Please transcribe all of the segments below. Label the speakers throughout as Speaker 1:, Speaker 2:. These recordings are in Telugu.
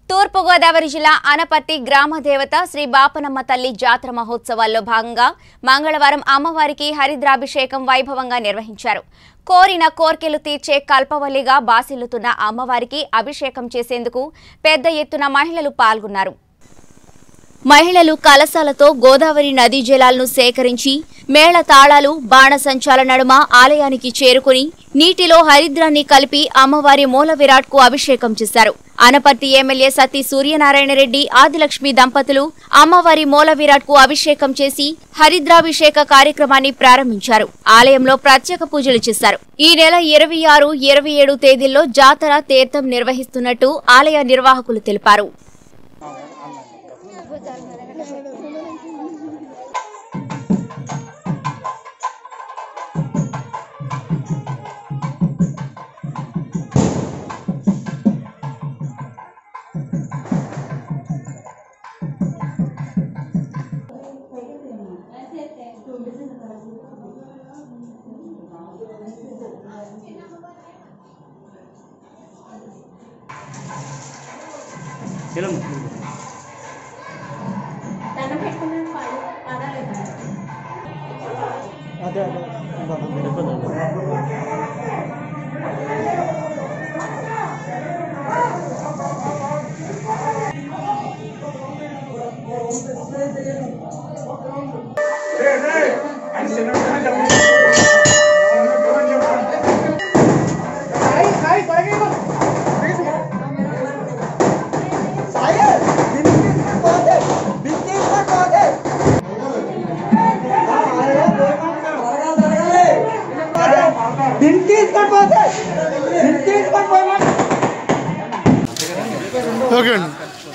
Speaker 1: తూర్పుగోదావరి జిల్లా అనపర్తి గ్రామ దేవత శ్రీ బాపనమ్మ తల్లి జాతర మహోత్సవాల్లో భాగంగా మంగళవారం అమ్మవారికి హరిద్రాభిషేకం వైభవంగా నిర్వహించారు కోరిన కోర్కెలు తీర్చే కల్పవల్లిగా బాసిల్లుతున్న అమ్మవారికి అభిషేకం చేసేందుకు పెద్ద ఎత్తున మహిళలు పాల్గొన్నారు మహిళలు కలశాలతో గోదావరి నదీ జలాలను సేకరించి మేళ తాళాలు బాణసంచాల నడుమ ఆలయానికి చేరుకుని నీటిలో హరిద్రాన్ని కలిపి అమ్మవారి మూల విరాట్ కు అభిషేకం చేశారు అనపర్తి ఎమ్మెల్యే సతీ సూర్యనారాయణ రెడ్డి ఆదిలక్ష్మి దంపతులు అమ్మవారి మూల విరాట్ కు అభిషేకం చేసి హరిద్రాభిషేక కార్యక్రమాన్ని ప్రారంభించారు ఆలయంలో ప్రత్యేక పూజలు చేశారు ఈ నెల ఇరవై ఆరు ఇరవై ఏడు తేదీల్లో జాతర తీర్థం నిర్వహిస్తున్నట్టు ఆలయ నిర్వాహకులు తెలిపారు
Speaker 2: film
Speaker 3: దండం పెట్టుకున్నాను పాడు పాడాలి
Speaker 2: అదే అదే వెళ్ళిపోతుంది
Speaker 4: ఓకే అండి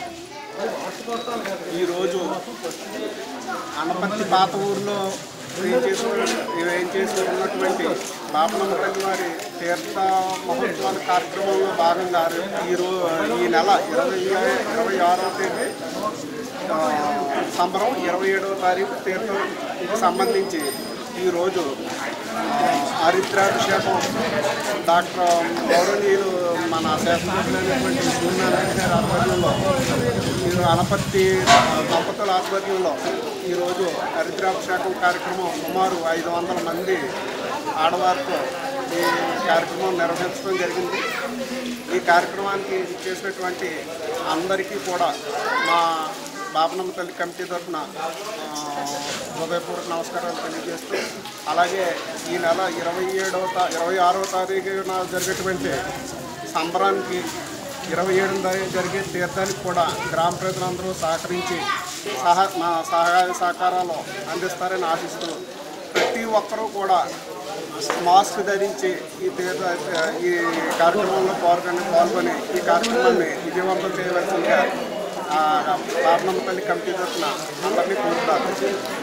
Speaker 5: ఈరోజు అనపర్తి పాత ఊరిలో ఏం చేసి ఏం చేసి ఉన్నటువంటి బాపనమ్మ తల్లి వారి తీర్థ మహోత్సవాల కార్యక్రమంలో భాగంగా ఈ రో ఈ నెల ఇరవై ఇరవై ఆరవ తేదీ ఆ, సంబరం ఇరవై ఏడవ తారీఖు తీర్థంకి సంబంధించి ఈరోజు ఆ, హరిద్రాభిషేకం డాక్టర్ గౌరవనీయులు మన శాసనసభ్యులైనటువంటి సూర్యనారాయణ గారి ఆధ్వర్యంలో మీరు అనపర్తి దంపతుల ఆధ్వర్యంలో ఈరోజు హరిద్రాభిషేకం కార్యక్రమం సుమారు ఐదు వందల మంది ఆడవారితో ఈ కార్యక్రమం నిర్వహించడం జరిగింది ఈ కార్యక్రమానికి చేసినటువంటి అందరికీ కూడా మా బాపనమ్మ తల్లి కమిటీ తరఫున హృదయపూర్వక నమస్కారాలు తెలియజేస్తూ అలాగే ఈ నెల ఇరవై ఏడవ తా ఇరవై ఆరవ తారీఖున జరిగేటువంటి సంబరానికి ఇరవై ఏడు జరిగే తీర్థానికి కూడా గ్రామ ప్రజలందరూ సహకరించి సహా మా సహాయ సహకారాలు అందిస్తారని ఆశిస్తూ ప్రతి ఒక్కరూ కూడా మాస్క్ ధరించి ఈ తీర్థ ఈ కార్యక్రమంలో పాల్గొని పాల్గొని ఈ కార్యక్రమాన్ని విజయవంతం చేయవలసిందిగా ఆ, పాపనమ్మ తల్లి కమిటీ తరఫున అందరినీ కోరుతారు